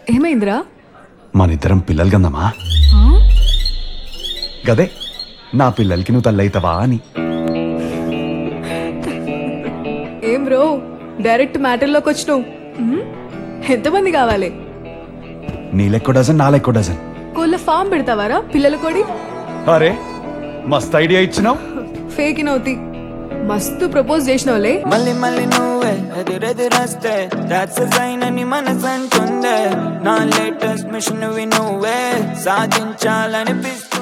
ఏమైందిరా మనిద్దరం పిల్లలు గందమ్మా గదే నా పిల్లలకి నువ్వు తల్లైతవా అని ఏం బ్రో డైరెక్ట్ మ్యాటర్లోకి వచ్చినావు మ్మ్? ఎంతమంది కావాలి నీ లెక్క డజన్ నా లెక్క డజన్ కోళ్ళ ఫామ్ పెడతావారా పిల్లల కోడి అరే మస్త్ ఐడియా ఇచ్చినావు ఫేక్ నవ్వుతి మస్తు ప్రపోజ్ చేసినావులే మళ్ళీ మళ్ళీ నువ్వే ఎదురెదురొస్తే దాట్స్ సైన్ అని మనసు అంటుందే నా లేటెస్ట్ మిషన్ నువ్వే సాధించాలనిపిస్తే